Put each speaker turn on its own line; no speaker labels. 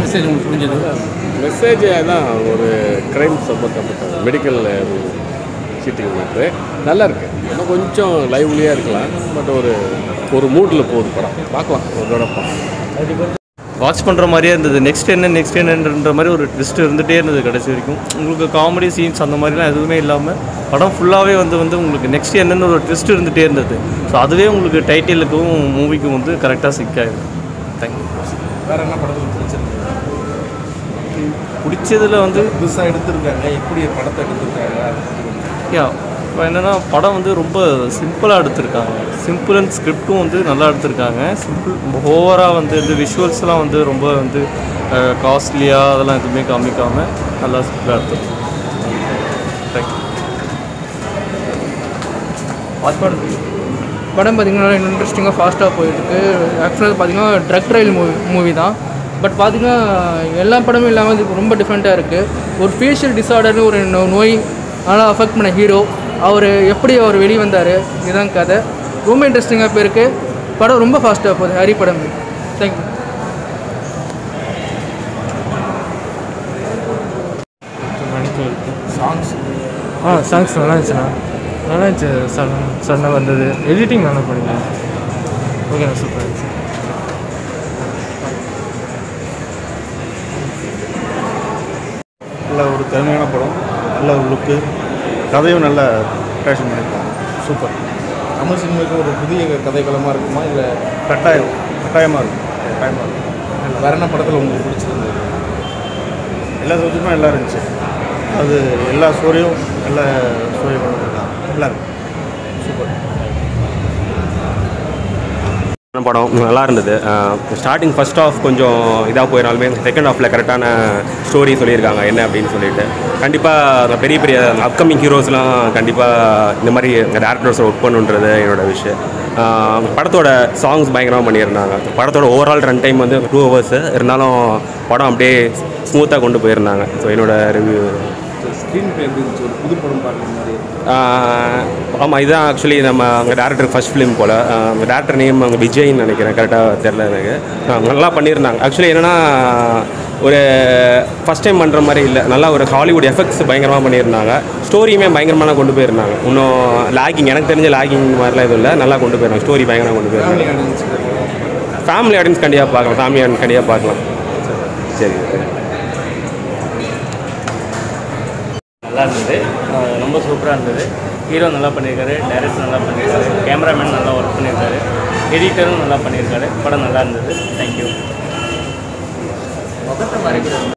message உங்களுக்கு புரிஞ்சது
message தான் ஒரு க்ரைம் சம்மந்தப்பட்ட மெடிக்கல் சீட்டிங் மேட்ரு நல்லா இருக்கு இன்னும் கொஞ்சம் லைவ்லியாக இருக்கலாம் பட் ஒரு ஒரு மூடில் போகுது படம் பார்க்கலாம் ஒரு தடவை பார்க்கலாம்
வாட்ச் பண்ணுற மாதிரியே இருந்தது நெக்ஸ்ட் என்ன நெக்ஸ்ட் என்னன்ற மாதிரி ஒரு ட்விஸ்ட் இருந்துகிட்டே இருந்தது கடைசி வரைக்கும் உங்களுக்கு காமெடி சீன்ஸ் அந்த மாதிரிலாம் எதுவுமே இல்லாமல் படம் ஃபுல்லாகவே வந்து வந்து உங்களுக்கு நெக்ஸ்ட் என்னன்னு ஒரு ட்விஸ்ட் இருந்துகிட்டே இருந்தது ஸோ அதுவே உங்களுக்கு டைட்டிலுக்கும் மூவிக்கும் வந்து கரெக்டாக சிக்காயிடும் தேங்க்யூ
வேற என்ன படத்தில் பிடிச்சிருக்கு
பிடிச்சதில் வந்து
புதுசாக எடுத்திருக்காங்க எப்படி படத்தை எடுத்திருக்காங்க அதை பத்தி கொஞ்சம்
யா இப்போ என்னென்னா படம் வந்து ரொம்ப சிம்பிளாக எடுத்திருக்காங்க சிம்பிள் அண்ட் ஸ்கிரிப்டும் வந்து நல்லா எடுத்திருக்காங்க சிம்பிள் ஓவராக வந்து இந்த விஷுவல்ஸ்லாம் வந்து ரொம்ப வந்து காஸ்ட்லியாக அதெல்லாம் எதுவுமே காமிக்காமல் நல்லா சிம்பிளாக எடுத்திருக்காங்க தேங்க்யூ
படம் பார்த்திங்கன்னா இன்ட்ரெஸ்டிங்காக ஃபாஸ்ட்டாக போயிட்டுருக்கு ஆக்சுவலாக பார்த்தீங்கன்னா ட்ரக் ட்ரையல் மூவி மூவி தான் பட் பார்த்தீங்கன்னா எல்லா படமும் இல்லாமல் இது ரொம்ப டிஃப்ரெண்ட்டாக இருக்குது ஒரு ஃபேஷியல் டிஸார்டர்னு ஒரு நோ- நோய் அதனால் அஃபெக்ட் பண்ண ஹீரோ அவர் எப்படி அவர் வெளியே வந்தார் இதுதான் கதை ரொம்ப இன்ட்ரெஸ்டிங்காக போயிருக்கு படம் ரொம்ப ஃபாஸ்ட்டாக போகுது ஹரி படம் தேங்க்யூ
சாங்ஸ்
ஆ சாங்ஸ் நல்லா இருந்துச்சுண்ணா நல்லா இருந்துச்சு சடன் சடனாக வந்தது எடிட்டிங் நல்லா பண்ணிருந்தேன் ஓகேண்ணா சூப்பராக இருந்துச்சு
நல்ல ஒரு திறமையான படம் நல்ல ஒரு லுக்கு கதையும் நல்ல பேஷன் பண்ணியிருக்காங்க சூப்பர்
தமிழ் சினிமாவுக்கு ஒரு புதிய கதைக்களமாக இருக்குமா இல்லை
கட்டாயம் கட்டாயமாக இருக்கும் கட்டாயமாக இருக்கும்
வேற என்ன படத்தில் உங்களுக்கு பிடிச்சிருந்தது
எல்லா சப்ஜெக்டும் நல்லா இருந்துச்சு அது எல்லா ஸ்டோரியும் நல்ல ஸ்டோரி பண்ணிருக்காங்க நல்லா இருக்கு சூப்பர்
படம் நல்லா இருந்தது ஸ்டார்டிங் ஃபர்ஸ்ட் ஆஃப் கொஞ்சம் இதாக போயினாலுமே செகண்ட் ஹாஃபில் கரெக்டான ஸ்டோரி சொல்லியிருக்காங்க என்ன அப்படின்னு சொல்லிட்டு கண்டிப்பாக பெரிய பெரிய அப்கமிங் ஹீரோஸ்லாம் கண்டிப்பாக இந்த மாதிரி டேரக்டர்ஸை ஒர்க் பண்ணுன்றது என்னோட விஷயம் ஆஹ் படத்தோட சாங்ஸ் பயங்கரமாக பண்ணியிருந்தாங்க படத்தோட ஓவரால் ரன் டைம் வந்து டூ ஹவர்ஸு இருந்தாலும் படம் அப்படியே ஸ்மூத்தாக கொண்டு போயிருந்தாங்க ஸோ என்னோட ரிவ்யூ
ஸ்க்ரீன் பிளே எப்படி இருந்துச்சு ஒரு புது படம் பார்க்குற மாதிரி
ஆமாம் இதுதான் ஆக்சுவலி நம்ம அங்கே டேரக்டர் ஃபர்ஸ்ட் ஃபிலிம் போல் அந்த டேரக்டர் நேம் அங்கே விஜய்ன்னு நினைக்கிறேன் கரெக்டாக தெரில எனக்கு ஆ, நல்லா பண்ணியிருந்தாங்க ஆக்சுவலி என்னென்னா ஒரு ஃபஸ்ட் டைம் பண்ணுற மாதிரி இல்லை நல்லா ஒரு ஹாலிவுட் எஃபெக்ட்ஸ் பயங்கரமாக பண்ணியிருந்தாங்க ஸ்டோரியுமே பயங்கரமாக கொண்டு போயிருந்தாங்க இன்னும் லாகிங் எனக்கு தெரிஞ்ச லாகிங் மாதிரிலாம் எதுவும் இல்லை நல்லா கொண்டு போயிருந்தாங்க ஸ்டோரி பயங்கரமாக கொண்டு
ஃபேமிலி
போயிருந்தாங்க
ஆடியன்ஸ்
ஃபேமிலி ஆடியன்ஸ் கண்டிப்பாக பார்க்கலாம் ஃபேமிலி ஆடியன்ஸ் கண்டிப்பாக பார்க்கலாம் சரி
நல்லா இருந்தது அஹ் ரொம்ப சூப்பராக இருந்தது ஹீரோ நல்லா பண்ணியிருக்காரு டைரக்டர் நல்லா பண்ணியிருக்காரு கேமராமேன் நல்லா ஒர்க் பண்ணியிருக்காரு எடிட்டரும் நல்லா பண்ணியிருக்காரு படம் நல்லா இருந்தது தேங்க்யூ